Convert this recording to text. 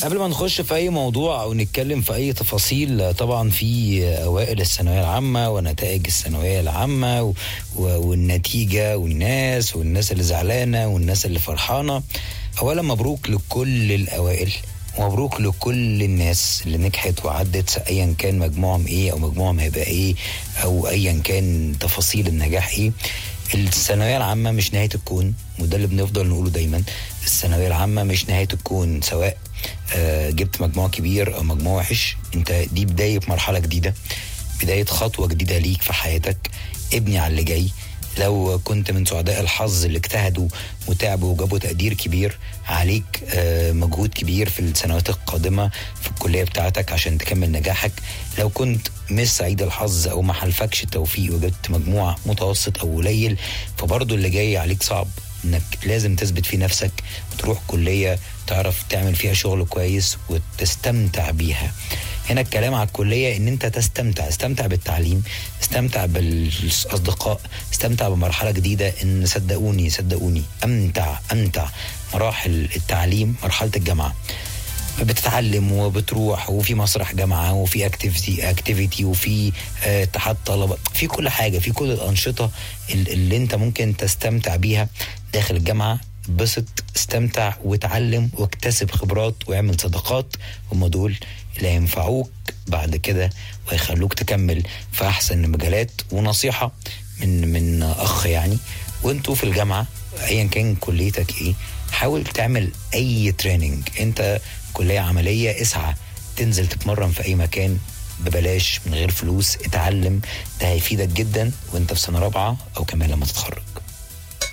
قبل ما نخش في اي موضوع او نتكلم في اي تفاصيل طبعا في اوائل الثانويه العامه ونتائج الثانويه العامه و... و... والنتيجه والناس والناس اللي زعلانه والناس اللي فرحانه اولا مبروك لكل الاوائل ومبروك لكل الناس اللي نجحت وعدت ايا كان مجموعهم ايه او مجموعهم هيبقى ايه او ايا كان تفاصيل النجاح ايه الثانويه العامه مش نهايه الكون وده اللي بنفضل نقوله دايما الثانويه العامه مش نهايه الكون سواء آه، جبت مجموع كبير او مجموع وحش انت دي بدايه مرحله جديده بدايه خطوه جديده ليك في حياتك ابني على اللي جاي لو كنت من سعداء الحظ اللي اجتهدوا وتعبوا وجابوا تقدير كبير عليك آه، مجهود كبير في السنوات القادمة في الكلية بتاعتك عشان تكمل نجاحك لو كنت مش سعيد الحظ او ما حلفكش التوفيق وجبت مجموع متوسط او قليل فبرضه اللي جاي عليك صعب انك لازم تثبت في نفسك وتروح كلية تعرف تعمل فيها شغل كويس وتستمتع بيها هنا الكلام على الكلية ان انت تستمتع استمتع بالتعليم استمتع بالاصدقاء استمتع بمرحلة جديدة ان صدقوني صدقوني امتع امتع مراحل التعليم مرحلة الجامعة بتتعلم وبتروح وفي مسرح جامعه وفي اكتيفيتي اكتيفيتي وفي آه، اتحاد طلبه في كل حاجه في كل الانشطه ال- اللي انت ممكن تستمتع بيها داخل الجامعه اتبسط استمتع وتعلم واكتسب خبرات واعمل صداقات هم دول اللي هينفعوك بعد كده وهيخلوك تكمل في احسن المجالات ونصيحه من من اخ يعني وانتوا في الجامعه ايا كان كليتك ايه حاول تعمل اي تريننج انت كليه عمليه اسعى تنزل تتمرن في اي مكان ببلاش من غير فلوس اتعلم ده هيفيدك جدا وانت في سنه رابعه او كمان لما تتخرج